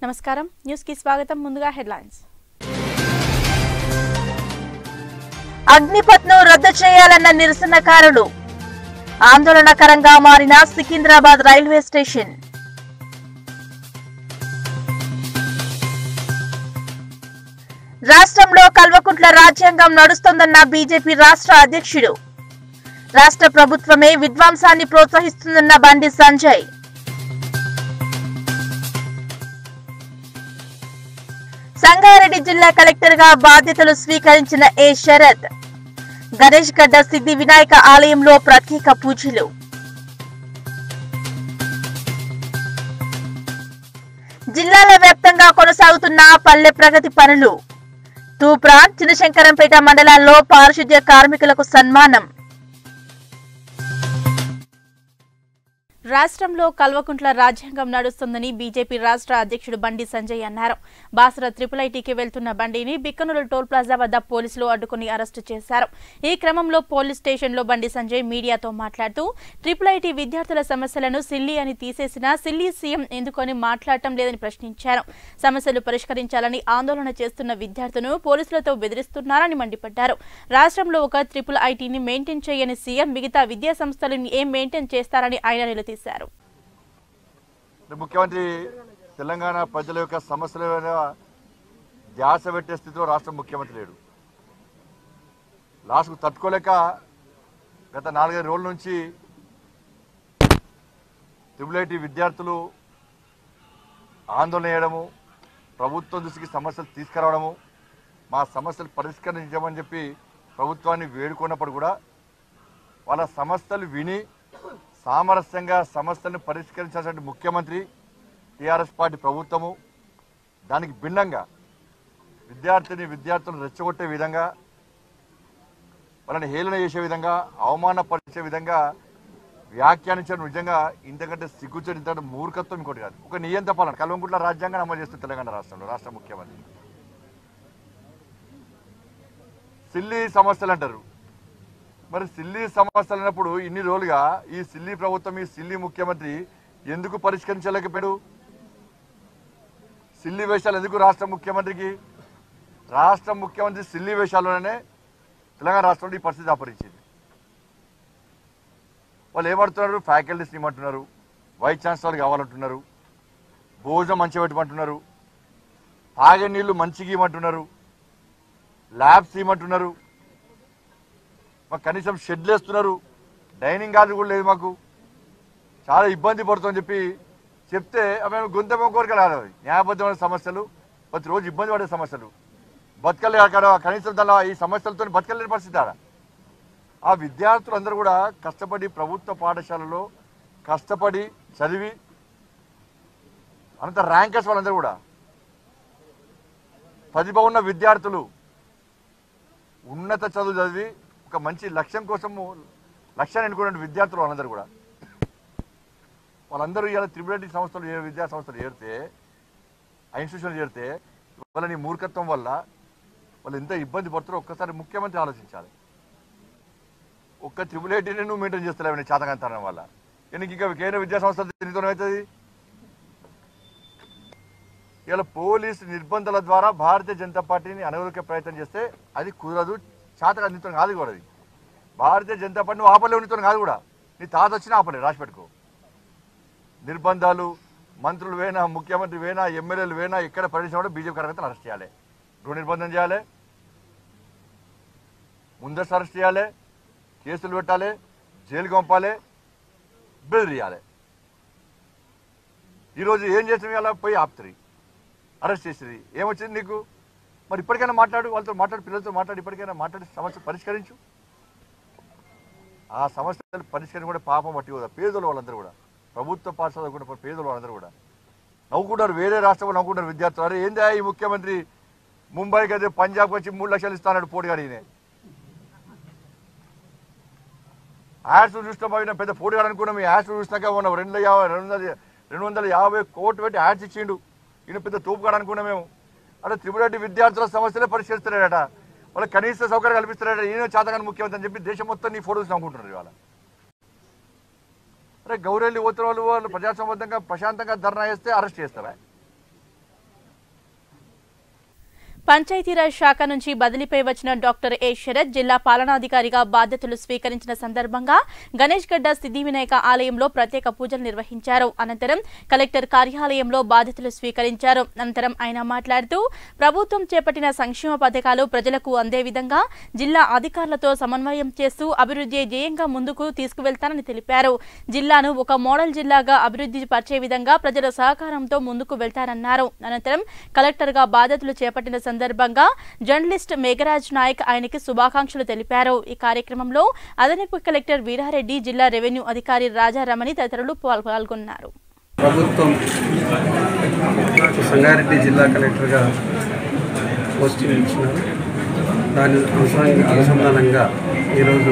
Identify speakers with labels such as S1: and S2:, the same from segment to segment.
S1: నమస్కారం న్యూస్ కి స్వాగతం ముందుగా హెడ్లైన్స్
S2: అగ్నిపథ్ ను రద్దు చేయాలన్న నిరసనకారులు ఆందోళనకరంగా మారిన సికింద్రాబాద్ రైల్వే స్టేషన్ రాష్ట్రంలో కల్వకుంట్ల రాజ్యాంగం నడుస్తోందన్న బీజేపీ రాష్ట్ర అధ్యక్షుడు రాష్ట్ర ప్రభుత్వమే విధ్వంసాన్ని ప్రోత్సహిస్తుందన్న బండి సంజయ్ సంగారెడ్డి జిల్లా కలెక్టర్ గా బాధ్యతలు స్వీకరించిన ఏ శరత్ గణేష్ గడ్డ సిద్ధి వినాయక ఆలయంలో ప్రత్యేక పూజలు జిల్లాల వ్యాప్తంగా కొనసాగుతున్న పల్లె ప్రగతి పనులు తూప్రా చిన్నశంకరంపేట మండలాల్లో పారిశుద్ధ్య కార్మికులకు సన్మానం
S1: రాష్ట్రంలో కల్వకుంట్ల రాజ్యాంగం నడుస్తుందని బీజేపీ రాష్ట్ర అధ్యక్షుడు బండి సంజయ్ అన్నారు బాసర త్రిపుల్ ఐటీకి వెళ్తున్న బండిని బిక్కనూరు టోల్ ప్లాజా వద్ద పోలీసులు అడ్డుకుని అరెస్టు చేశారు ఈ క్రమంలో పోలీస్ స్టేషన్లో బండి సంజయ్ మీడియాతో మాట్లాడుతూ ట్రిపుల్ ఐటీ విద్యార్థుల సమస్యలను సిల్లీ అని తీసేసినా సిల్లీ సీఎం ఎందుకని మాట్లాడటం లేదని ప్రశ్నించారు సమస్యలు పరిష్కరించాలని ఆందోళన చేస్తున్న విద్యార్థులను పోలీసులతో బెదిరిస్తున్నారని మండిపడ్డారు రాష్ట్రంలో ఒక ట్రిపుల్ ఐటీని మెయింటైన్ చేయని సీఎం మిగతా విద్యా సంస్థలను ఏం మెయింటైన్ చేస్తారని ఆయన నిలదీశారు
S3: అంటే ముఖ్యమంత్రి తెలంగాణ ప్రజల యొక్క సమస్యల మీద ధ్యాస పెట్టే స్థితిలో రాష్ట్ర ముఖ్యమంత్రి లేడు లాస్ట్కు తట్టుకోలేక గత నాలుగైదు రోజుల నుంచి ట్రిపుల్ ఐటీ విద్యార్థులు ఆందోళన చేయడము ప్రభుత్వం దృష్టికి సమస్యలు తీసుకురావడము మా సమస్యలు పరిష్కరించమని చెప్పి ప్రభుత్వాన్ని వేడుకున్నప్పుడు కూడా వాళ్ళ సమస్యలు విని సామరస్యంగా సమస్యలను పరిష్కరించాల్సిన ముఖ్యమంత్రి టీఆర్ఎస్ పార్టీ ప్రభుత్వము దానికి భిన్నంగా విద్యార్థిని విద్యార్థులను రెచ్చగొట్టే విధంగా వాళ్ళని హేళన చేసే విధంగా అవమానపరిచే విధంగా వ్యాఖ్యానించడం నిజంగా ఇంతకంటే సిగ్గుచని ఇంతకంటే మూర్ఖత్వం ఇంకోటి కాదు ఒక నియంత పాలన కల్వంకుట్ల రాజ్యాంగాన్ని అమలు చేస్తుంది తెలంగాణ రాష్ట్రంలో రాష్ట్ర ముఖ్యమంత్రి సిల్లీ సమస్యలు అంటారు మరి సిల్లీ సమస్యలు అన్నప్పుడు ఇన్ని రోజులుగా ఈ సిల్లీ ప్రభుత్వం ఈ సిల్లీ ముఖ్యమంత్రి ఎందుకు పరిష్కరించలేకపోయాడు సిల్లీ వేషాలు ఎందుకు రాష్ట్ర ముఖ్యమంత్రికి రాష్ట్ర ముఖ్యమంత్రి సిల్లీ వేషాల్లోనే తెలంగాణ రాష్ట్రంలో ఈ పరిస్థితి అపరించింది వాళ్ళు ఏమంటున్నారు ఫ్యాకల్టీస్ ఇవ్వమంటున్నారు వైస్ ఛాన్సలర్ కావాలంటున్నారు భోజనం మంచి పెట్టమంటున్నారు తాగే నీళ్లు మంచిగా ఇవ్వమంటున్నారు ల్యాబ్స్ ఇవ్వమంటున్నారు మాకు కనీసం షెడ్లు వేస్తున్నారు డైనింగ్ హాల్ కూడా లేదు మాకు చాలా ఇబ్బంది పడుతుందని చెప్పి చెప్తే మేము గొంతెమ్మ కోరిక రాదు న్యాయబద్ధమైన సమస్యలు ప్రతిరోజు ఇబ్బంది పడే సమస్యలు బతకలే అక్కడ కనీసం దానిలో ఈ సమస్యలతో బతకలేని పరిస్థితి ఆడ ఆ విద్యార్థులందరూ కూడా కష్టపడి ప్రభుత్వ పాఠశాలలో కష్టపడి చదివి అంత ర్యాంకర్స్ వాళ్ళందరూ కూడా ప్రతిభ ఉన్న విద్యార్థులు ఉన్నత చదువు చదివి ఒక మంచి లక్ష్యం కోసము లక్ష్యాన్ని ఎన్నుకున్న విద్యార్థులు వాళ్ళందరూ కూడా వాళ్ళందరూ ఇలా త్రిబులటీ సంస్థలు ఏ విద్యా సంస్థలు చేరితే ఆ ఇన్స్టిట్యూషన్లు చేరితే వాళ్ళ నీ మూర్ఖత్వం వల్ల వాళ్ళు ఎంత ఇబ్బంది పడుతారో ఒక్కసారి ముఖ్యమంత్రి ఆలోచించాలి ఒక్క త్రిబుల్ ఐటీని నువ్వు మెయింటైన్ చేస్తలేవు నీ చేతకంతనం వల్ల ఎందుకు ఇంకా కేంద్ర విద్యా సంస్థ దీనితో అవుతుంది ఇలా పోలీసు నిర్బంధాల ద్వారా భారతీయ జనతా పార్టీని అనగలిగే ప్రయత్నం చేస్తే అది కుదరదు చేతగా నీతో కాదు కూడా అది భారతీయ జనతా పార్టీ నువ్వు ఆపలేవు నీతో కాదు కూడా నీ తాత వచ్చినా ఆపలేదు రాసి పెట్టుకో నిర్బంధాలు మంత్రులు వేనా ముఖ్యమంత్రి వేనా ఎమ్మెల్యేలు వేనా ఎక్కడ పర్యటించినా కూడా బీజేపీ కార్యకర్తలు అరెస్ట్ చేయాలి గృహ నిర్బంధం చేయాలి ముందస్తు అరెస్ట్ చేయాలి కేసులు పెట్టాలి జైలుకి పంపాలి బెదిరియాలి ఈరోజు ఏం చేసిన ఇలా పోయి ఆపుతారు అరెస్ట్ చేసేది ఏమొచ్చింది నీకు మరి ఇప్పటికైనా మాట్లాడు వాళ్ళతో మాట్లాడు పిల్లలతో మాట్లాడి ఇప్పటికైనా మాట్లాడి సమస్య పరిష్కరించు ఆ సమస్యలు పరిష్కరించి కూడా పాపం పట్టి కూడా పేదలు వాళ్ళందరూ కూడా ప్రభుత్వ పాఠశాల కూడా పేదలు వాళ్ళందరూ కూడా నవ్వుకుంటారు వేరే రాష్ట్రంలో నవ్వుకుంటారు విద్యార్థులు అరే ఏందా ఈ ముఖ్యమంత్రి ముంబైకి అదే పంజాబ్కి వచ్చి మూడు లక్షలు ఇస్తాడు పోటీగాడు ఈయన యాడ్స్ చూసిన పోయిన పెద్ద పోటీగాడు అనుకున్నాం ఈ యాడ్స్ చూసినాక ఉన్న రెండు యాభై రెండు వందల రెండు వందల యాభై కోట్లు పెట్టి యాడ్స్ ఇచ్చిండు ఈయన పెద్ద తోపుగాడు అనుకున్నాం మేము అంటే త్రిపురెడ్డి విద్యార్థుల సమస్యలే పరిష్కరిస్తున్నాడట వాళ్ళకి కనీస సౌకర్యం కల్పిస్తున్నాడట ఈయన చేతగాని ముఖ్యమంత్రి అని చెప్పి దేశం మొత్తం నీ ఫోటోస్ నమ్ముకుంటున్నారు ఇవాళ అరే గౌరెల్లి పోతున్న వాళ్ళు వాళ్ళు ప్రజాసంబద్ధంగా ప్రశాంతంగా ధర్నా చేస్తే అరెస్ట్ చేస్తారా
S1: పంచాయతీరాజ్ శాఖ నుంచి బదిలీపై వచ్చిన డాక్టర్ ఏ శరత్ జిల్లా పాలనాధికారిగా బాధ్యతలు స్వీకరించిన సందర్భంగా గణేష్ గడ్డ సిద్ధి వినాయక ఆలయంలో ప్రత్యేక పూజలు నిర్వహించారు అనంతరం కలెక్టర్ కార్యాలయంలో బాధ్యతలు స్వీకరించారు అనంతరం ఆయన మాట్లాడుతూ ప్రభుత్వం చేపట్టిన సంక్షేమ పథకాలు ప్రజలకు అందే విధంగా జిల్లా అధికారులతో సమన్వయం చేస్తూ అభివృద్ధి ధ్యేయంగా ముందుకు తీసుకువెళ్తానని తెలిపారు జిల్లాను ఒక మోడల్ జిల్లాగా అభివృద్ధి పరిచే విధంగా ప్రజల సహకారంతో ముందుకు వెళ్తారన్నారు అనంతరం కలెక్టర్గా బాధ్యతలు చేపట్టిన సందర్భంగా జర్నలిస్ట్ మేఘరాజ్ నాయక్ ఆయనకి శుభాకాంక్షలు తెలిపారు ఈ కార్యక్రమంలో అదనపు కలెక్టర్ వీరారెడ్డి జిల్లా రెవెన్యూ అధికారి రాజారమణి తదితరులు పాల్- పాల్గొన్నారు
S4: ప్రభుత్వం నాకు సంగారెడ్డి జిల్లా కలెక్టర్గా పోస్టింగ్ ఇచ్చినారు దాని అనుసరం అనుసంధానంగా ఈరోజు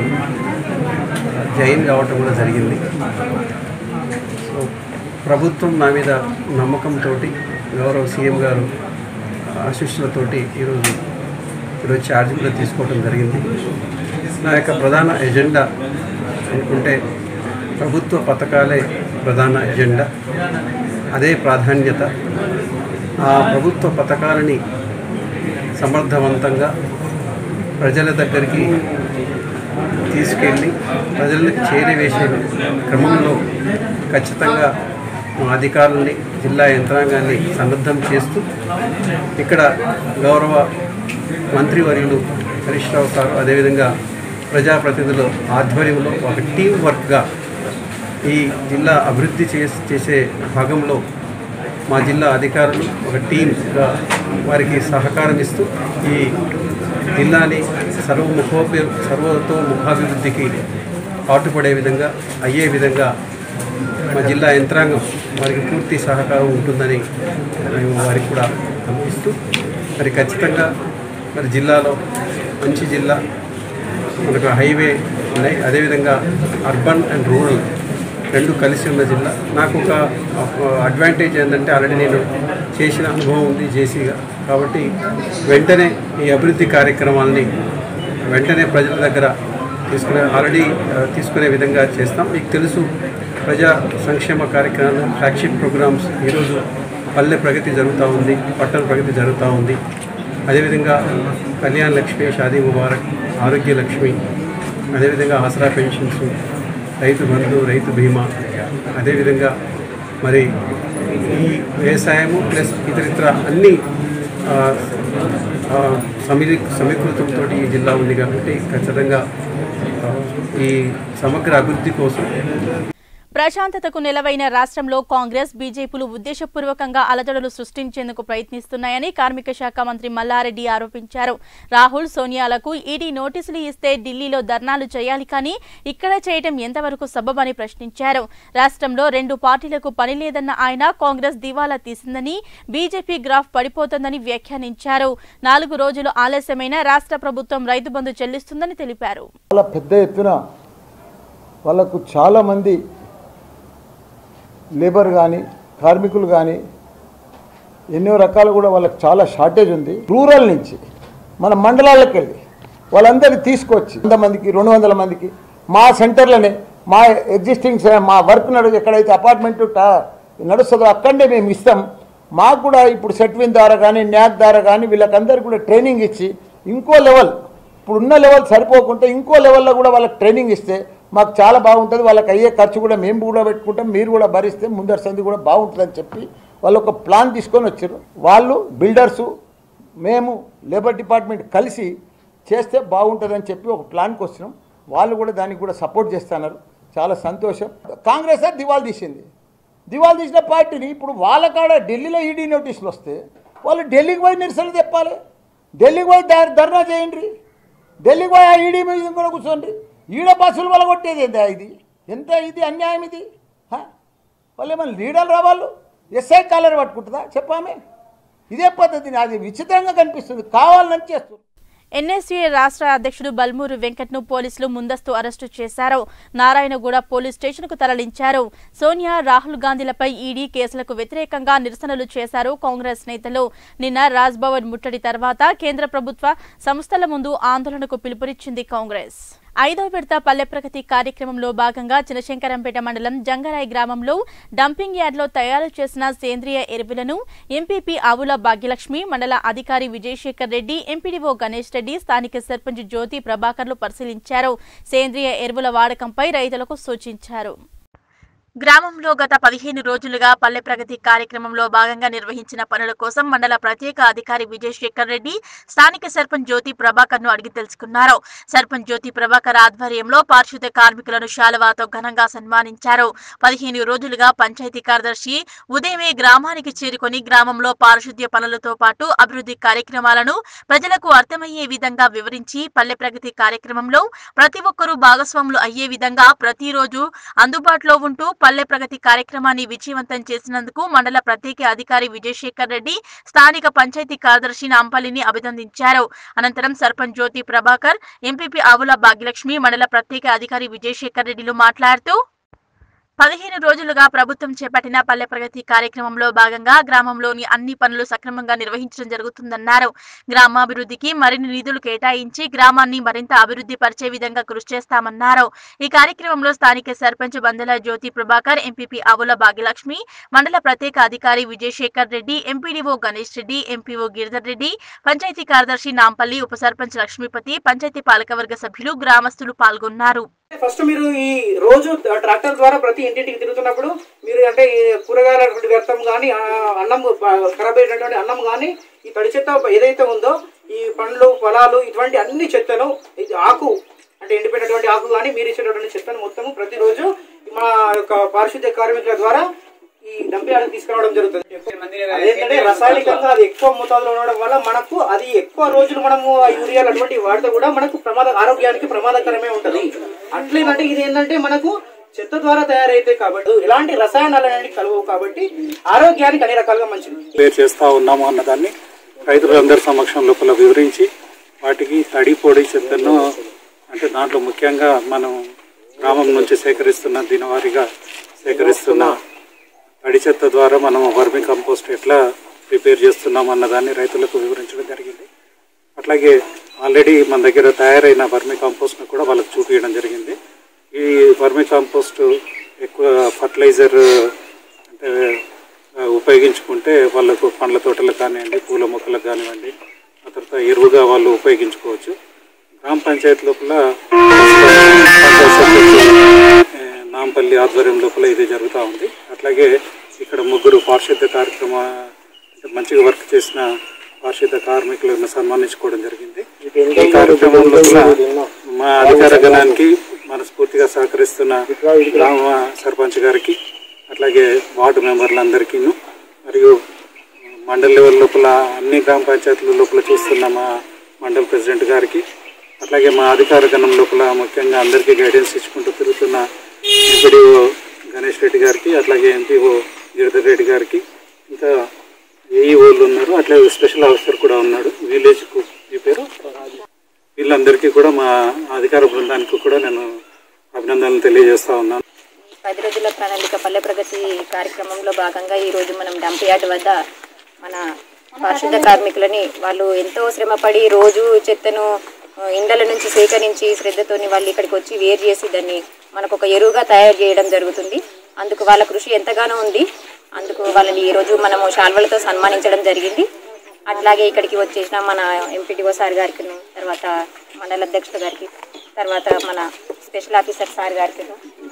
S4: జైన్ కావటం కూడా జరిగింది సో ప్రభుత్వం నా మీద నమ్మకంతో గౌరవ సీఎం గారు ఆశీస్సులతోటి ఈరోజు ఈరోజు ఛార్జ్ కూడా తీసుకోవడం జరిగింది నా యొక్క ప్రధాన ఎజెండా అనుకుంటే ప్రభుత్వ పథకాలే ప్రధాన ఎజెండా అదే ప్రాధాన్యత ఆ ప్రభుత్వ పథకాలని సమర్థవంతంగా ప్రజల దగ్గరికి తీసుకెళ్ళి ప్రజలకు చేరవేసే క్రమంలో ఖచ్చితంగా మా అధికారుల్ని జిల్లా యంత్రాంగాన్ని సన్నద్ధం చేస్తూ ఇక్కడ గౌరవ మంత్రివర్యులు హరీష్ రావు సార్ అదేవిధంగా ప్రజాప్రతినిధుల ఆధ్వర్యంలో ఒక టీం వర్క్గా ఈ జిల్లా అభివృద్ధి చేసే చేసే భాగంలో మా జిల్లా అధికారులు ఒక టీమ్గా వారికి సహకారం ఇస్తూ ఈ జిల్లాని సర్వముఖోపి సర్వతో ముఖాభివృద్ధికి పాటుపడే విధంగా అయ్యే విధంగా మా జిల్లా యంత్రాంగం వారికి పూర్తి సహకారం ఉంటుందని మేము వారికి కూడా పంపిస్తూ మరి ఖచ్చితంగా మరి జిల్లాలో మంచి జిల్లా మనకు హైవే ఉన్నాయి అదేవిధంగా అర్బన్ అండ్ రూరల్ రెండు కలిసి ఉన్న జిల్లా నాకు ఒక అడ్వాంటేజ్ ఏంటంటే ఆల్రెడీ నేను చేసిన అనుభవం ఉంది జేసీగా కాబట్టి వెంటనే ఈ అభివృద్ధి కార్యక్రమాలని వెంటనే ప్రజల దగ్గర తీసుకునే ఆల్రెడీ ఆ, తీసుకునే విధంగా చేస్తాం మీకు తెలుసు ప్రజా సంక్షేమ కార్యక్రమాలు ఫ్లాగ్షిప్ ప్రోగ్రామ్స్ ఈరోజు పల్లె ప్రగతి జరుగుతూ ఉంది పట్టణ ప్రగతి జరుగుతూ ఉంది అదేవిధంగా కళ్యాణ్ లక్ష్మి షాదీ ముబారక్ ఆరోగ్య లక్ష్మి అదేవిధంగా ఆసరా పెన్షన్స్ రైతు బంధు రైతు బీమా అదేవిధంగా మరి ఈ వ్యవసాయము ప్లస్ ఇతరితర అన్ని ఆ, ఆ, సమీ సమీకృతంతో ఈ జిల్లా ఉంది కాబట్టి ఖచ్చితంగా ఆ, ఈ సమగ్ర అభివృద్ధి కోసం
S1: ప్రశాంతతకు నెలవైన రాష్ట్రంలో కాంగ్రెస్ బీజేపీలు ఉద్దేశపూర్వకంగా అలజడులు సృష్టించేందుకు ప్రయత్నిస్తున్నాయని కార్మిక శాఖ మంత్రి మల్లారెడ్డి ఆరోపించారు రాహుల్ సోనియాలకు ఈడీ నోటీసులు ఇస్తే ఢిల్లీలో ధర్నాలు చేయాలి కానీ ఇక్కడ చేయటం ఎంతవరకు సబబని ప్రశ్నించారు రాష్ట్రంలో రెండు పార్టీలకు పని లేదన్న ఆయన కాంగ్రెస్ దివాలా తీసిందని బీజేపీ గ్రాఫ్ పడిపోతుందని వ్యాఖ్యానించారు నాలుగు రోజులు ఆలస్యమైన రాష్ట్ర ప్రభుత్వం రైతు బంధు చెల్లిస్తుందని తెలిపారు
S5: చాలా పెద్ద ఎత్తున వాళ్ళకు చాలామంది లేబర్ కానీ కార్మికులు కానీ ఎన్నో రకాలు కూడా వాళ్ళకి చాలా షార్టేజ్ ఉంది రూరల్ నుంచి మన మండలాలకు వెళ్ళి వాళ్ళందరినీ తీసుకొచ్చి వంద మందికి రెండు వందల మందికి మా సెంటర్లోనే మా ఎగ్జిస్టింగ్ సే- మా వర్క్ నడు ఎక్కడైతే అపార్ట్మెంట్ నడుస్తుందో అక్కడనే మేము ఇస్తాం మాకు కూడా ఇప్పుడు సెట్విన్ ద్వారా కానీ న్యాక్ ద్వారా కానీ వీళ్ళకందరికీ కూడా ట్రైనింగ్ ఇచ్చి ఇంకో లెవెల్ ఇప్పుడు ఉన్న లెవెల్ సరిపోకుంటే ఇంకో లెవెల్లో కూడా వాళ్ళకి ట్రైనింగ్ ఇస్తే మాకు చాలా బాగుంటుంది వాళ్ళకి అయ్యే ఖర్చు కూడా మేము కూడా పెట్టుకుంటాం మీరు కూడా భరిస్తే ముందర సంది కూడా బాగుంటుందని చెప్పి వాళ్ళు ఒక ప్లాన్ తీసుకొని వచ్చారు వాళ్ళు బిల్డర్సు మేము లేబర్ డిపార్ట్మెంట్ కలిసి చేస్తే బాగుంటుందని చెప్పి ఒక ప్లాన్కి వచ్చినాం వాళ్ళు కూడా దానికి కూడా సపోర్ట్ చేస్తున్నారు చాలా సంతోషం కాంగ్రెస్ దివాల్ తీసింది దివాల్ తీసిన పార్టీని ఇప్పుడు వాళ్ళ కాడ ఢిల్లీలో ఈడీ నోటీసులు వస్తే వాళ్ళు ఢిల్లీకి పోయి నిరసన తెప్పాలి ఢిల్లీకి పోయి ధర్- ధర్నా చేయండి ఢిల్లీకి పోయి ఆ ఈడీ మీద కూడా కూర్చోండి ఈడ బస్సులు వల్ల కొట్టేది ఏందా ఇది ఎంత ఇది అన్యాయం ఇది హ? వాళ్ళు ఏమన్నా లీడర్లు రావాళ్ళు ఎస్ఐ కాలర్ పట్టుకుంటుందా చెప్పామే ఇదే పద్ధతి అది విచిత్రంగా కనిపిస్తుంది కావాలని చేస్తుంది
S1: ఎన్ఎస్యుఏ రాష్ట్ర అధ్యక్షుడు బల్మూరు వెంకట్ను పోలీసులు ముందస్తు అరెస్టు చేశారు నారాయణగూడ పోలీస్ స్టేషన్కు తరలించారు సోనియా రాహుల్ గాంధీలపై ఈడీ కేసులకు వ్యతిరేకంగా నిరసనలు చేశారు కాంగ్రెస్ నేతలు నిన్న రాజ్భవన్ ముట్టడి తర్వాత కేంద్ర ప్రభుత్వ సంస్థల ముందు ఆందోళనకు పిలుపునిచ్చింది కాంగ్రెస్ ఐదో విడత పల్లె ప్రగతి కార్యక్రమంలో భాగంగా చినశంకరంపేట మండలం జంగరాయి గ్రామంలో డంపింగ్ యార్డ్లో తయారు చేసిన సేంద్రియ ఎరువులను ఎంపీపీ ఆవుల భాగ్యలక్ష్మి మండల అధికారి విజయశేఖర్ రెడ్డి ఎంపీడీఓ గణేష్ రెడ్డి స్థానిక సర్పంచ్ జ్యోతి ప్రభాకర్లు పరిశీలించారు సేంద్రియ ఎరువుల వాడకంపై రైతులకు సూచించారు గ్రామంలో గత పదిహేను రోజులుగా పల్లె ప్రగతి కార్యక్రమంలో భాగంగా నిర్వహించిన పనుల కోసం మండల ప్రత్యేక అధికారి విజయశేఖర్ రెడ్డి స్థానిక సర్పంచ్ జ్యోతి ప్రభాకర్ ను అడిగి తెలుసుకున్నారు సర్పంచ్ జ్యోతి ప్రభాకర్ ఆధ్వర్యంలో పారిశుద్ధ్య కార్మికులను శాలువాతో ఘనంగా సన్మానించారు పదిహేను రోజులుగా పంచాయతీ కార్యదర్శి ఉదయమే గ్రామానికి చేరుకొని గ్రామంలో పారిశుద్ధ్య పనులతో పాటు అభివృద్ధి కార్యక్రమాలను ప్రజలకు అర్థమయ్యే విధంగా వివరించి పల్లె ప్రగతి కార్యక్రమంలో ప్రతి ఒక్కరూ భాగస్వాములు అయ్యే విధంగా ప్రతిరోజు అందుబాటులో ఉంటూ పల్లె ప్రగతి కార్యక్రమాన్ని విజయవంతం చేసినందుకు మండల ప్రత్యేక అధికారి విజయశేఖర్ రెడ్డి స్థానిక పంచాయతీ కార్యదర్శి నాంపల్లిని అభినందించారు అనంతరం సర్పంచ్ జ్యోతి ప్రభాకర్ ఎంపీపీ ఆవుల భాగ్యలక్ష్మి మండల ప్రత్యేక అధికారి విజయశేఖర్ రెడ్డిలు మాట్లాడుతూ పదిహేను రోజులుగా ప్రభుత్వం చేపట్టిన పల్లె ప్రగతి కార్యక్రమంలో భాగంగా గ్రామంలోని అన్ని పనులు సక్రమంగా నిర్వహించడం జరుగుతుందన్నారు గ్రామాభివృద్ధికి మరిన్ని నిధులు కేటాయించి గ్రామాన్ని మరింత అభివృద్ధి పరిచే విధంగా కృషి చేస్తామన్నారు ఈ కార్యక్రమంలో స్థానిక సర్పంచ్ బందల జ్యోతి ప్రభాకర్ ఎంపీపీ ఆవుల భాగ్యలక్ష్మి మండల ప్రత్యేక అధికారి విజయశేఖర్ రెడ్డి ఎంపీడీఓ గణేష్ రెడ్డి ఎంపీఓ గిరిధర్ రెడ్డి పంచాయతీ కార్యదర్శి నాంపల్లి ఉప సర్పంచ్ లక్ష్మీపతి పంచాయతీ పాలకవర్గ సభ్యులు గ్రామస్తులు పాల్గొన్నారు
S6: ఫస్ట్ మీరు ఈ రోజు ట్రాక్టర్ ద్వారా ప్రతి ఇంటింటికి తిరుగుతున్నప్పుడు మీరు అంటే ఈ కూరగాయల వ్యర్థం కానీ అన్నం ప- ఖరాబ్ అయినటువంటి అన్నం కానీ ఈ తడి చెత్త ఏదైతే ఉందో ఈ పండ్లు పొలాలు ఇటువంటి అన్ని చెత్తను ఇది ఆకు అంటే ఎండిపోయినటువంటి ఆకు కానీ మీరు ఇచ్చేటటువంటి చెత్తను మొత్తము ప్రతిరోజు మా యొక్క పారిశుద్ధ్య కార్మికుల ద్వారా ఈ డంపింగ్ తీసుకురావడం జరుగుతుంది అదేంటంటే రసాయనికంగా అది ఎక్కువ మోతాదులో ఉండడం వల్ల మనకు అది ఎక్కువ రోజులు మనము ఆ యూరియాలు అటువంటి వాడితే కూడా మనకు ప్రమాద ఆరోగ్యానికి ప్రమాదకరమే ఉంటది అట్లేదంటే ఇది ఏంటంటే మనకు చెత్త ద్వారా తయారైతే కాబట్టి ఎలాంటి రసాయనాలు అనేవి కలవవు కాబట్టి ఆరోగ్యానికి అన్ని రకాలుగా మంచిది
S7: ప్రిపేర్ చేస్తా ఉన్నాము అన్నదాన్ని రైతులందరి సమక్షం లోపల వివరించి వాటికి తడి పొడి చెత్తను అంటే దాంట్లో ముఖ్యంగా మనం గ్రామం నుంచి సేకరిస్తున్న దినవారీగా సేకరిస్తున్న తడి చెత్త ద్వారా మనం వర్మి కంపోస్ట్ ఎట్లా ప్రిపేర్ చేస్తున్నాం అన్నదాన్ని రైతులకు వివరించడం జరిగింది అట్లాగే ఆల్రెడీ మన దగ్గర తయారైన వర్మి కాంపోస్ట్ను కూడా వాళ్ళకి చూపించడం జరిగింది ఈ వర్మి కాంపోస్ట్ ఎక్కువ ఫర్టిలైజర్ అంటే ఆ, ఉపయోగించుకుంటే వాళ్ళకు పండ్ల తోటలకు కానివ్వండి పూల మొక్కలకు కానివ్వండి ఆ తర్వాత ఎరువుగా వాళ్ళు ఉపయోగించుకోవచ్చు గ్రామ పంచాయతీ లోపల పంచాయత్ సెక్రటరీ, ఏ, నాంపల్లి ఆధ్వర్యం లోపల ఇది జరుగుతూ ఉంది అట్లాగే ఇక్కడ ముగ్గురు పారిశుద్ధ కార్యక్రమ అంటే మంచిగా వర్క్ చేసిన పారిశుద్ధ కార్మికులను సన్మానించుకోవడం జరిగింది ఈ కార్యక్రమం లోపల మా అధికార గణానికి మనస్ఫూర్తిగా సహకరిస్తున్న గ్రామ సర్పంచ్ గారికి అట్లాగే వార్డు మెంబర్లందరికీ మరియు మండల లెవెల్ లోపల అన్ని గ్రామ పంచాయతీల లోపల చూస్తున్న మా మండల ప్రెసిడెంట్ గారికి అట్లాగే మా అధికార గణం లోపల ముఖ్యంగా అందరికీ గైడెన్స్ ఇచ్చుకుంటూ తిరుగుతున్న ఎంపీడీఓ గణేష్ రెడ్డి గారికి అట్లాగే ఎంపీఓ గిరిధర్ రెడ్డి గారికి ఇంకా ఏఈఓలు ఉన్నారు అట్లాగే స్పెషల్ ఆఫీసర్ కూడా ఉన్నాడు విలేజ్కు ఈ పేరు వీళ్ళందరికీ కూడా మా అధికార బృందానికి కూడా నేను అభినందనలు తెలియజేస్తా ఉన్నాను
S8: పది రోజుల ప్రణాళిక పల్లె ప్రగతి కార్యక్రమంలో భాగంగా ఈ రోజు మనం డంప్ యార్డ్ వద్ద మన పారిశుద్ధ కార్మికులని వాళ్ళు ఎంతో శ్రమపడి రోజు చెత్తను ఆ, ఇండ్ల నుంచి సేకరించి శ్రద్ధతోని వాళ్ళు ఇక్కడికి వచ్చి వేరు చేసి దాన్ని మనకు ఒక ఎరువుగా తయారు చేయడం జరుగుతుంది అందుకు వాళ్ళ కృషి ఎంతగానో ఉంది అందుకు వాళ్ళని ఈ రోజు మనము శాల్వలతో సన్మానించడం జరిగింది అట్లాగే ఇక్కడికి వచ్చేసిన మన ఎంపీటీఓ సార్ గారికి తర్వాత మండల అధ్యక్షుడు గారికి తర్వాత మన స్పెషల్ ఆఫీసర్ సార్ గారికి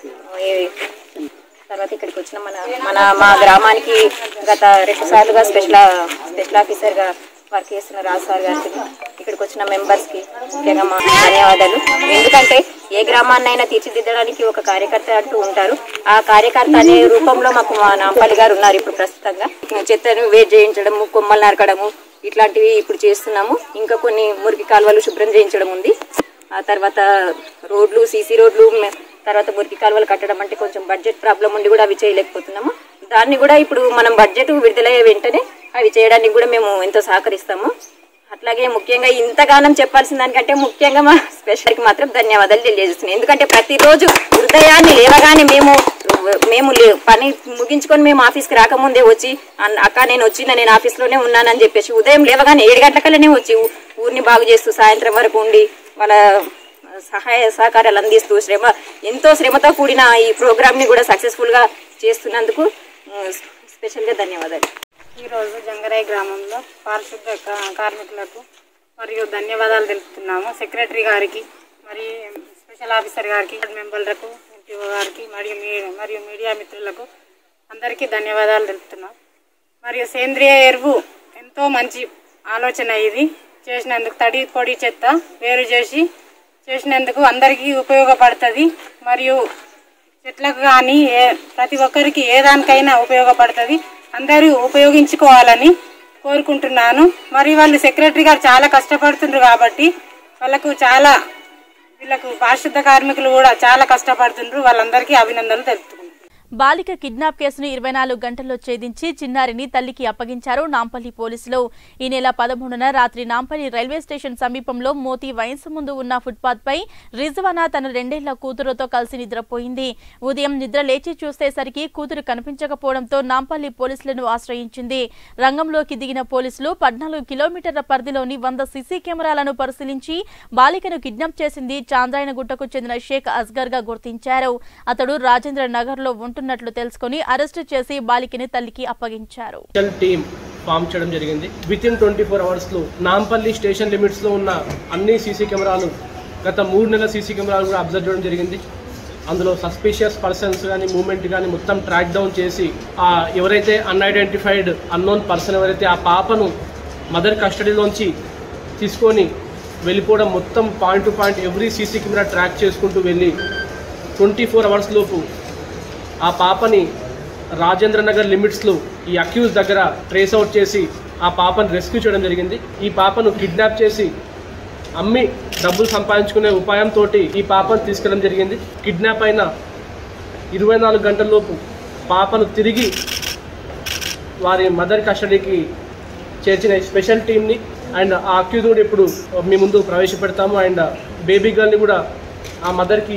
S8: ఏ- తర్వాత ఇక్కడికి వచ్చిన మన మన మా గ్రామానికి గత రెండు సార్లుగా స్పెషల్ స్పెషల్ ఆఫీసర్గా వర్క్ చేస్తున్న రాజు సార్ గారికి ఇక్కడికి వచ్చిన మెంబర్స్కి ముఖ్యంగా మా ధన్యవాదాలు ఎందుకంటే ఏ గ్రామాన్నైనా తీర్చిదిద్దడానికి ఒక కార్యకర్త అంటూ ఉంటారు ఆ కార్యకర్త అనే రూపంలో మాకు మా నాంపల్లి గారు ఉన్నారు ఇప్పుడు ప్రస్తుతంగా చెత్తను వేట్ చేయించడము కొమ్మలు నరకడము ఇట్లాంటివి ఇప్పుడు చేస్తున్నాము ఇంకా కొన్ని మురికి కాలువలు శుభ్రం చేయించడం ఉంది ఆ తర్వాత రోడ్లు సీసీ రోడ్లు మె- తర్వాత మురికి కాలువలు కట్టడం అంటే కొంచెం బడ్జెట్ ప్రాబ్లం ఉండి కూడా అవి చేయలేకపోతున్నాము దాన్ని కూడా ఇప్పుడు మనం బడ్జెట్ విడుదలయ్యే వెంటనే అవి చేయడానికి కూడా మేము ఎంతో సహకరిస్తాము అట్లాగే ముఖ్యంగా ఇంతగానం చెప్పాల్సిన దానికంటే ముఖ్యంగా మా స్పెషల్కి మాత్రం ధన్యవాదాలు తెలియజేస్తున్నాను ఎందుకంటే ప్రతిరోజు ఉదయాన్నే లేవగానే మేము మేము లే- పని ముగించుకొని మేము ఆఫీస్కి రాకముందే వచ్చి "అన్న- అక్క నేను వచ్చిన నేను ఆఫీస్లోనే ఉన్నానని చెప్పేసి ఉదయం లేవగానే ఏడు గంటలకల్లానే వచ్చి ఊ- ఊరిని బాగు చేస్తూ సాయంత్రం వరకు ఉండి వాళ్ళ సహాయ సహకారాలు అందిస్తూ శ్రమ ఎంతో శ్రమతో కూడిన ఈ ప్రోగ్రామ్ని కూడా సక్సెస్ఫుల్గా చేస్తున్నందుకు ఉమ్, స్పెషల్గా ధన్యవాదాలు
S9: ఈరోజు జంగరాయి గ్రామంలో పారిశుద్ధ కా- కార్మికులకు మరియు ధన్యవాదాలు తెలుపుతున్నాము సెక్రటరీ గారికి మరి స్పెషల్ ఆఫీసర్ గారికి బోర్డు మెంబర్లకు ఎంపీఓ గారికి మరియు మీ మరియు మీడియా మిత్రులకు అందరికీ ధన్యవాదాలు తెలుపుతున్నాం మరియు సేంద్రియ ఎరువు ఎంతో మంచి ఆలోచన ఇది చేసినందుకు తడి పొడి చెత్త వేరు చేసి చేసినందుకు అందరికీ ఉపయోగపడుతుంది మరియు చెట్లకు కానీ ఏ ప్రతి ఒక్కరికి ఏ దానికైనా ఉపయోగపడుతుంది అందరూ ఉపయోగించుకోవాలని కోరుకుంటున్నాను మరి వాళ్ళు సెక్రటరీ గారు చాలా కష్టపడుతుండ్రు కాబట్టి వాళ్ళకు చాలా వీళ్ళకు పారిశుద్ధ కార్మికులు కూడా చాలా కష్టపడుతుండ్రు వాళ్ళందరికీ అభినందనలు తెలుపుతున్నాను
S1: బాలిక కిడ్నాప్ కేసును ఇరవై నాలుగు గంటల్లో ఛేదించి చిన్నారిని తల్లికి అప్పగించారు నాంపల్లి పోలీసులు ఈ నెల పదమూడున రాత్రి నాంపల్లి రైల్వే స్టేషన్ సమీపంలో మోతి వయసు ముందు ఉన్న ఫుట్పాత్ పై రిజ్వానా తన రెండేళ్ల కూతురుతో కలిసి నిద్రపోయింది ఉదయం నిద్ర లేచి చూసేసరికి కూతురు కనిపించకపోవడంతో నాంపల్లి పోలీసులను ఆశ్రయించింది రంగంలోకి దిగిన పోలీసులు పద్నాలుగు కిలోమీటర్ల పరిధిలోని వంద సీసీ కెమెరాలను పరిశీలించి బాలికను కిడ్నాప్ చేసింది చాంద్రాయనగుట్టకు చెందిన షేక్ అస్గర్ గా గుర్తించారు అతడు రాజేంద్ర నగర్ లో ఉంటున్నట్లు తెలుసుకుని అరెస్టు చేసి బాలికని తల్లికి అప్పగించారు
S10: స్పెషల్ టీమ్ ఫామ్ చేయడం జరిగింది విత్ ఇన్ ట్వంటీ ఫోర్ అవర్స్లో నాంపల్లి స్టేషన్ లిమిట్స్లో ఉన్న అన్ని సీసీ కెమెరాలు గత మూడు నెలల సీసీ కెమెరాలు కూడా అబ్జర్వ్ చేయడం జరిగింది అందులో సస్పిషియస్ పర్సన్స్ కానీ మూమెంట్ కానీ మొత్తం ట్రాక్ డౌన్ చేసి ఆ ఎవరైతే అన్ఐడెంటిఫైడ్ అన్నోన్ పర్సన్ ఎవరైతే ఆ పాపను మదర్ కస్టడీలోంచి తీసుకొని వెళ్ళిపోవడం మొత్తం point to point every CC camera track చేసుకుంటూ వెళ్ళి ట్వంటీ ఫోర్ అవర్స్ లోపు ఆ పాపని రాజేంద్ర నగర్ లిమిట్స్లో ఈ అక్యూజ్ దగ్గర ట్రేస్ అవుట్ చేసి ఆ పాపను రెస్క్యూ చేయడం జరిగింది ఈ పాపను కిడ్నాప్ చేసి అమ్మి డబ్బులు సంపాదించుకునే ఉపాయంతో ఈ పాపను తీసుకెళ్ళడం జరిగింది కిడ్నాప్ అయిన ఇరవై నాలుగు గంటలలోపు పాపను తిరిగి వారి మదర్ కస్టడీకి చేర్చిన ఈ స్పెషల్ టీమ్ని అండ్ ఆ అక్యూజ్ కూడా ఇప్పుడు మీ ముందు ప్రవేశపెడతాము అండ్ బేబీ గర్ల్ని కూడా ఆ మదర్కి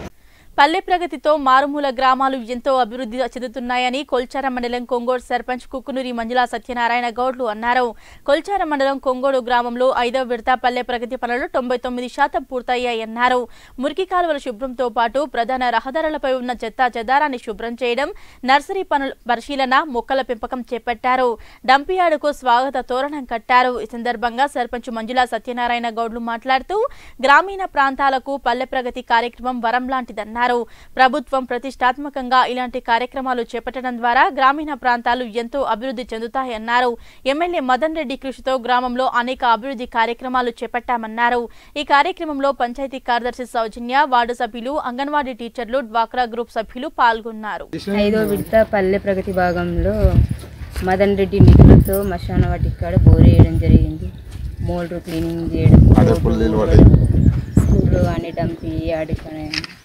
S1: పల్లె ప్రగతితో మారుమూల గ్రామాలు ఎంతో అభివృద్ధి చెందుతున్నాయని కొల్చార మండలం కొంగోడు సర్పంచ్ కుక్కునూరి మంజులా సత్యనారాయణ గౌడ్లు అన్నారు కొల్చార మండలం కొంగోడు గ్రామంలో ఐదవ విడత పల్లె ప్రగతి పనులు తొంభై తొమ్మిది శాతం పూర్తయ్యాయన్నారు మురికి కాలువల శుభ్రంతో పాటు ప్రధాన రహదారులపై ఉన్న చెత్తా చెదారాన్ని శుభ్రం చేయడం నర్సరీ పనుల పరిశీలన మొక్కల పెంపకం చేపట్టారు డంపియార్డుకు స్వాగత తోరణం కట్టారు ఈ సందర్భంగా సర్పంచ్ మంజులా సత్యనారాయణ గౌడ్లు మాట్లాడుతూ గ్రామీణ ప్రాంతాలకు పల్లె ప్రగతి కార్యక్రమం వరం లాంటిదన్నారు ప్రభుత్వం ప్రతిష్టాత్మకంగా ఇలాంటి కార్యక్రమాలు చేపట్టడం ద్వారా గ్రామీణ ప్రాంతాలు ఎంతో అభివృద్ధి చెందుతాయన్నారు ఎమ్మెల్యే మదన్ రెడ్డి కృషితో గ్రామంలో అనేక అభివృద్ధి కార్యక్రమాలు చేపట్టామన్నారు ఈ కార్యక్రమంలో పంచాయతీ కార్యదర్శి సౌజన్య వార్డు సభ్యులు అంగన్వాడీ టీచర్లు డ్వాక్రా గ్రూప్ సభ్యులు పాల్గొన్నారు
S11: ఐదో విడత పల్లె ప్రగతి భాగంలో మదన్ రెడ్డి నిధులతో మశాన వాటికి కాడ బోర్ వేయడం జరిగింది మోల్డ్రు క్లీనింగ్ చేయడం రోడ్లు ఊడడం, స్కూల్లో కానీ డంపి ఆడుకొని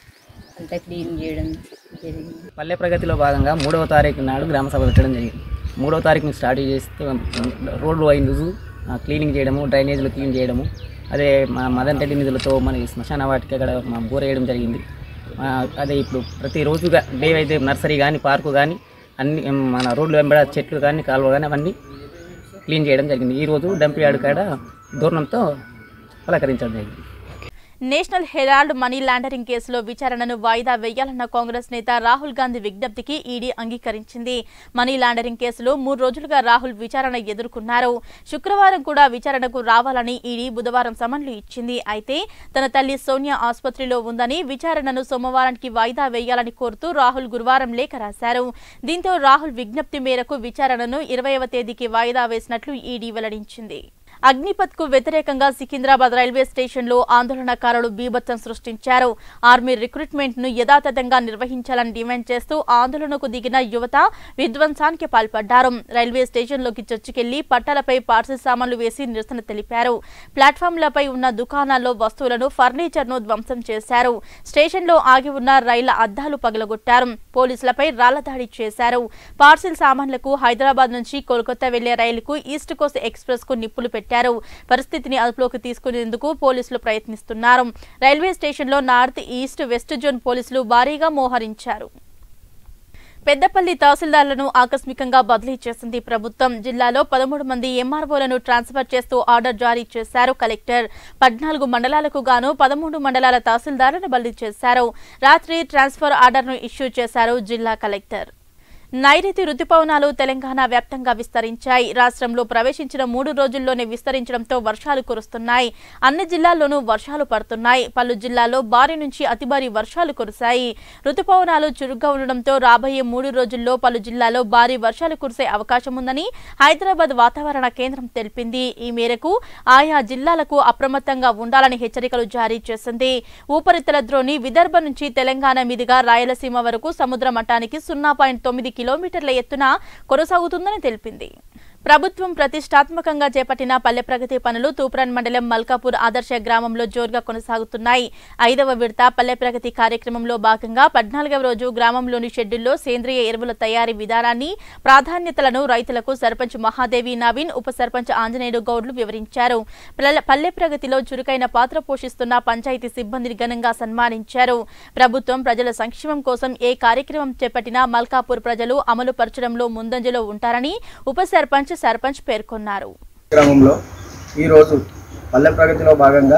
S11: అంతా క్లీన్ చేయడం జరిగింది
S12: పల్లె ప్రగతిలో భాగంగా మూడవ తారీఖు నాడు గ్రామ సభ పెట్టడం జరిగింది మూడవ తారీఖుని స్టార్ట్ చేస్తే రోడ్లు అయిన క్లీనింగ్ చేయడము డ్రైనేజీలు క్లీన్ చేయడము అదే మా మదన్ రెడ్డి నిధులతో మన శ్మశాన వాటికి అక్కడ మా బోర్ వేయడం జరిగింది ఆ, అదే ఇప్పుడు ప్రతిరోజుగా డే అయితే నర్సరీ కానీ పార్కు కానీ అన్ని ఉమ్, మన రోడ్లు వెంబడ చెట్లు కానీ కాలువ కానీ అవన్నీ క్లీన్ చేయడం జరిగింది ఈరోజు డంప్ యార్డ్ కాడ దూరణంతో పలకరించడం జరిగింది
S1: నేషనల్ హెరాల్డ్ మనీ లాండరింగ్ కేసులో విచారణను వాయిదా వేయాలన్న కాంగ్రెస్ నేత రాహుల్ గాంధీ విజ్ఞప్తికి ఈడీ అంగీకరించింది మనీ లాండరింగ్ కేసులో మూడు రోజులుగా రాహుల్ విచారణ ఎదుర్కొన్నారు శుక్రవారం కూడా విచారణకు రావాలని ఈడీ బుధవారం సమన్లు ఇచ్చింది అయితే తన తల్లి సోనియా ఆసుపత్రిలో ఉందని విచారణను సోమవారానికి వాయిదా వేయాలని కోరుతూ రాహుల్ గురువారం లేఖ రాశారు దీంతో రాహుల్ విజ్ఞప్తి మేరకు విచారణను ఇరవైవ తేదీకి వాయిదా వేసినట్లు ఈడీ వెల్లడించింది అగ్నిపథ్ కు వ్యతిరేకంగా సికింద్రాబాద్ రైల్వే స్టేషన్ లో ఆందోళనకారులు బీభత్సం సృష్టించారు ఆర్మీ రిక్రూట్మెంట్ ను యథాతథంగా నిర్వహించాలని డిమాండ్ చేస్తూ ఆందోళనకు దిగిన యువత విధ్వంసానికి పాల్పడ్డారు రైల్వే స్టేషన్ లోకి చొచ్చుకెళ్లి పట్టాలపై పార్సిల్ సామాన్లు వేసి నిరసన తెలిపారు ప్లాట్ఫామ్లపై ఉన్న దుకాణాల్లో వస్తువులను ఫర్నిచర్ ను ధ్వంసం చేశారు స్టేషన్ లో ఆగి ఉన్న రైళ్ల అద్దాలు పగలగొట్టారు పోలీసులపై రాళ్ల దాడి చేశారు పార్సిల్ సామాన్లకు హైదరాబాద్ నుంచి కోల్కతా వెళ్లే రైలుకు ఈస్ట్ కోస్ట్ ఎక్స్ప్రెస్ కు నిప్పులు పెట్టారు పరిస్థితిని అదుపులోకి తీసుకునేందుకు పోలీసులు ప్రయత్నిస్తున్నారు రైల్వే స్టేషన్లో నార్త్ ఈస్ట్ వెస్ట్ జోన్ పోలీసులు భారీగా మోహరించారు పెద్దపల్లి తహసీల్దార్లను ఆకస్మికంగా బదిలీ చేసింది ప్రభుత్వం జిల్లాలో పదమూడు మంది ఎంఆర్ఓలను ట్రాన్స్ఫర్ చేస్తూ ఆర్డర్ జారీ చేశారు కలెక్టర్ పద్నాలుగు మండలాలకు గాను పదమూడు మండలాల తహసీల్దార్లను బదిలీ చేశారు రాత్రి ట్రాన్స్ఫర్ ఆర్డర్ను ఇష్యూ చేశారు జిల్లా కలెక్టర్ నైరుతి రుతుపవనాలు తెలంగాణ వ్యాప్తంగా విస్తరించాయి రాష్ట్రంలో ప్రవేశించిన మూడు రోజుల్లోనే విస్తరించడంతో వర్షాలు కురుస్తున్నాయి అన్ని జిల్లాల్లోనూ వర్షాలు పడుతున్నాయి పలు జిల్లాల్లో భారీ నుంచి అతి భారీ వర్షాలు కురిశాయి రుతుపవనాలు చురుగ్గా ఉండడంతో రాబోయే మూడు రోజుల్లో పలు జిల్లాల్లో భారీ వర్షాలు కురిసే అవకాశం ఉందని హైదరాబాద్ వాతావరణ కేంద్రం తెలిపింది ఈ మేరకు ఆయా జిల్లాలకు అప్రమత్తంగా ఉండాలని హెచ్చరికలు జారీ చేసింది ఉపరితల ద్రోణి విదర్భ నుంచి తెలంగాణ మీదుగా రాయలసీమ వరకు సముద్ర మట్టానికి సున్నా పాయింట్ తొమ్మిది కిలోమీటర్ల ఎత్తున కొనసాగుతుందని తెలిపింది ప్రభుత్వం ప్రతిష్టాత్మకంగా చేపట్టిన పల్లె ప్రగతి పనులు తూప్రాన్ మండలం మల్కాపూర్ ఆదర్శ గ్రామంలో జోరుగా కొనసాగుతున్నాయి ఐదవ విడత పల్లె ప్రగతి కార్యక్రమంలో భాగంగా పద్నాలుగవ రోజు గ్రామంలోని షెడ్యూల్లో సేంద్రియ ఎరువుల తయారీ విధానాన్ని ప్రాధాన్యతలను రైతులకు సర్పంచ్ మహాదేవి నవీన్ ఉప సర్పంచ్ ఆంజనేయుడు గౌడ్లు వివరించారు పల్లె- పల్లె ప్రగతిలో చురుకైన పాత్ర పోషిస్తున్న పంచాయతీ సిబ్బందిని ఘనంగా సన్మానించారు ప్రభుత్వం ప్రజల సంక్షేమం కోసం ఏ కార్యక్రమం చేపట్టినా మల్కాపూర్ ప్రజలు అమలు పరచడంలో ముందంజలో ఉంటారని ఉప సర్పంచ్ సర్పంచ్ పేర్కొన్నారు
S13: గ్రామంలో ఈరోజు పల్లె ప్రగతిలో భాగంగా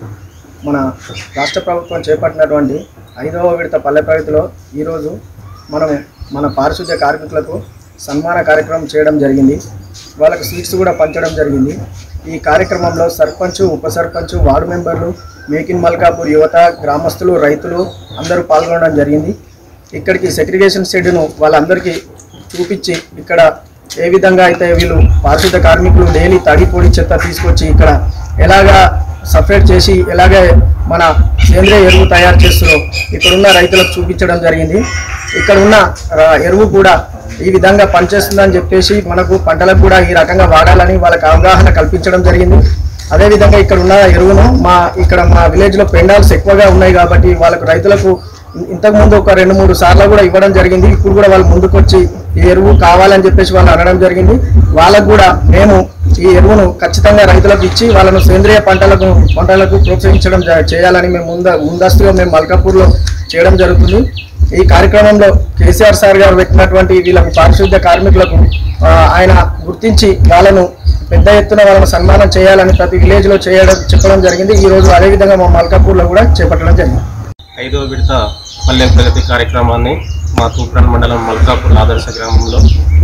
S13: మన రాష్ట్ర ప్రభుత్వం చేపట్టినటువంటి ఐదవ విడత పల్లె ప్రగతిలో ఈరోజు మనము మన పారిశుద్ధ్య కార్మికులకు సన్మాన కార్యక్రమం చేయడం జరిగింది వాళ్ళకు సీట్స్ కూడా పంచడం జరిగింది ఈ కార్యక్రమంలో సర్పంచ్ ఉప సర్పంచ్ వార్డు మెంబర్లు మేక్ ఇన్ మల్కాపూర్ యువత గ్రామస్తులు రైతులు అందరూ పాల్గొనడం జరిగింది ఇక్కడికి సెగ్రిగేషన్ షెడ్ను వాళ్ళందరికీ చూపించి ఇక్కడ ఏ విధంగా అయితే వీళ్ళు పారిశుద్ధ కార్మికులు డైలీ తడి పొడి చెత్త తీసుకొచ్చి ఇక్కడ ఎలాగా సపరేట్ చేసి ఎలాగే మన సేంద్రియ ఎరువు తయారు చేస్తున్నారో ఇక్కడున్న రైతులకు చూపించడం జరిగింది ఇక్కడ ఉన్న ఆ, ఎరువు కూడా ఈ విధంగా పనిచేస్తుందని చెప్పేసి మనకు పంటలకు కూడా ఈ రకంగా వాడాలని వాళ్ళకి అవగాహన కల్పించడం జరిగింది అదేవిధంగా ఇక్కడ ఉన్న ఎరువును మా ఇక్కడ మా విలేజ్లో పెండాల్స్ ఎక్కువగా ఉన్నాయి కాబట్టి వాళ్ళకు రైతులకు ఇంతకు ముందు ఒక రెండు మూడు సార్లు కూడా ఇవ్వడం జరిగింది ఇప్పుడు కూడా వాళ్ళు ముందుకు వచ్చి ఈ ఎరువు కావాలని చెప్పేసి వాళ్ళు అనడం జరిగింది వాళ్ళకు కూడా మేము ఈ ఎరువును ఖచ్చితంగా రైతులకు ఇచ్చి వాళ్ళను సేంద్రియ పంటలకు పంటలకు ప్రోత్సహించడం జ- చేయాలని మేము ముంద ముందస్తుగా మేము మల్కాపూర్లో చేయడం జరుగుతుంది ఈ కార్యక్రమంలో కేసీఆర్ సార్ గారు పెట్టినటువంటి వీళ్ళకు పారిశుద్ధ్య కార్మికులకు ఆ, ఆయన గుర్తించి వాళ్ళను పెద్ద ఎత్తున వాళ్ళను సన్మానం చేయాలని ప్రతి విలేజ్లో చేయడం చెప్పడం జరిగింది ఈ రోజు అదేవిధంగా మా మల్కాపూర్లో కూడా చేపట్టడం జరిగింది
S14: ఐదవ విడత పల్లె ప్రగతి కార్యక్రమాన్ని మా తూప్రాన్ మండలం మల్కాపూర్ ఆదర్శ గ్రామంలో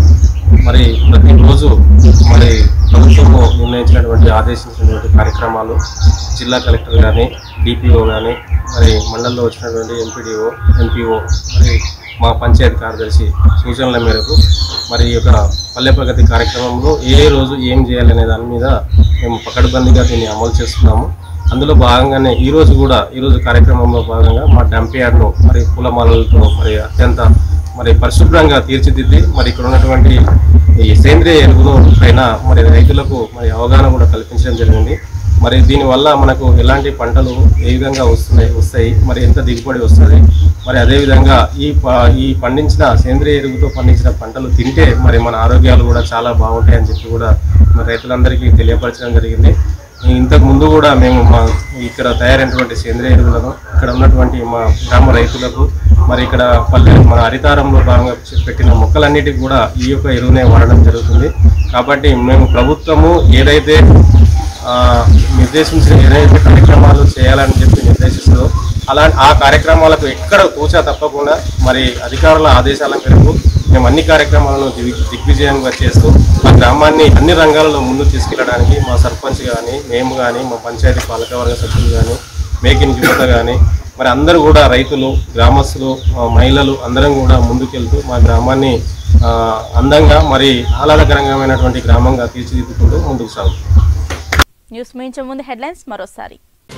S14: మరి ప్రతిరోజు మరి ప్రభుత్వము నిర్ణయించినటువంటి ఆదేశించినటువంటి కార్యక్రమాలు జిల్లా కలెక్టర్ కానీ డిపిఓ కానీ మరి మండలంలో వచ్చినటువంటి ఎంపీడీఓ ఎంపీఓ మరి మా పంచాయతీ కార్యదర్శి సూచనల మేరకు మరి ఈ యొక్క పల్లె ప్రగతి కార్యక్రమంలో ఏ రోజు ఏం చేయాలనే దాని మీద మేము పకడ్బందీగా దీన్ని అమలు చేస్తున్నాము అందులో భాగంగానే ఈ రోజు కూడా ఈ రోజు కార్యక్రమంలో భాగంగా మా డంప్ యార్డ్ను మరి పూలమాలలతో మరి అత్యంత మరి పరిశుభ్రంగా తీర్చిదిద్ది మరి ఇక్కడ ఉన్నటువంటి ఈ సేంద్రియ ఎరువును పైన మరి రైతులకు మరి అవగాహన కూడా కల్పించడం జరిగింది మరి దీనివల్ల మనకు ఎలాంటి పంటలు ఏ విధంగా వస్తున్నాయి వస్తాయి మరి ఎంత దిగుబడి వస్తుంది మరి అదేవిధంగా ఈ ప- ఈ పండించిన సేంద్రియ ఎరువుతో పండించిన పంటలు తింటే మరి మన ఆరోగ్యాలు కూడా చాలా బాగుంటాయని చెప్పి కూడా మరి రైతులందరికీ తెలియపరచడం జరిగింది ఇంతకు ముందు కూడా మేము మా ఇక్కడ తయారైనటువంటి సేంద్రియ ఎరువులను ఇక్కడ ఉన్నటువంటి మా గ్రామ రైతులకు మరి ఇక్కడ పల్లె మన హరితారంలో భాగంగా పెట్టిన మొక్కలన్నిటికీ కూడా ఈ యొక్క ఎరువునే వాడడం జరుగుతుంది కాబట్టి మేము ప్రభుత్వము ఏదైతే ఆ, నిర్దేశించిన ఏదైతే కార్యక్రమాలు చేయాలని చెప్పి నిర్దేశిస్తుందో అలా ఆ కార్యక్రమాలకు ఎక్కడ తూచా తప్పకుండా మరి అధికారుల ఆదేశాల మేరకు మేము అన్ని కార్యక్రమాలను దిగ్- దిగ్విజయంగా చేస్తూ మా గ్రామాన్ని అన్ని రంగాలలో ముందు తీసుకెళ్ళడానికి మా సర్పంచ్ కానీ మేము కానీ మా పంచాయతీ పాలకవర్గ సభ్యులు కానీ మేకిన్ యువత కానీ మరి అందరూ కూడా రైతులు గ్రామస్తులు ఆ, మహిళలు అందరం కూడా ముందుకెళ్తూ మా గ్రామాన్ని ఆ, అందంగా మరి ఆహ్లాదకరంగామైనటువంటి గ్రామంగా తీర్చిదిద్దుకుంటూ ముందుకు సాగుతుంది
S1: న్యూస్ ముగించే ముందు హెడ్లైన్స్ మరోసారి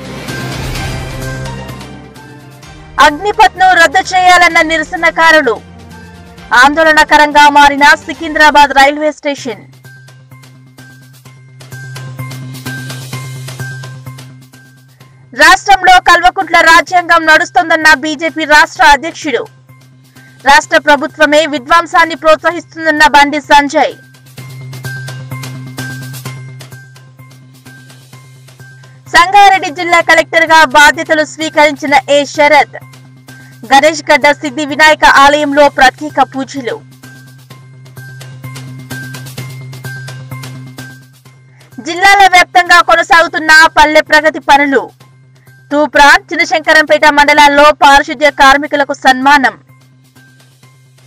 S2: అగ్నిపథ్ను రద్దు చేయాలన్న నిరసనకారులు ఆందోళనకరంగా మారిన సికింద్రాబాద్ రైల్వే స్టేషన్ రాష్ట్రంలో కల్వకుంట్ల రాజ్యాంగం నడుస్తోందన్న బీజేపీ రాష్ట్ర అధ్యక్షుడు రాష్ట్ర ప్రభుత్వమే విధ్వంసాన్ని ప్రోత్సహిస్తుందన్న బండి సంజయ్ సంగారెడ్డి జిల్లా కలెక్టర్ గా బాధ్యతలు స్వీకరించిన ఏ శరత్ గణేష్ గడ్డ సిద్ధి వినాయక ఆలయంలో ప్రత్యేక పూజలు జిల్లాల వ్యాప్తంగా కొనసాగుతున్న పల్లె ప్రగతి పనులు తూప్రాన్ చిన్నశంకరంపేట మండలాల్లో పారిశుద్ధ్య కార్మికులకు సన్మానం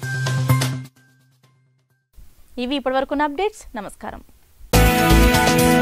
S1: ఇవి ఇప్పటివరకున్న అప్డేట్స్ నమస్కారం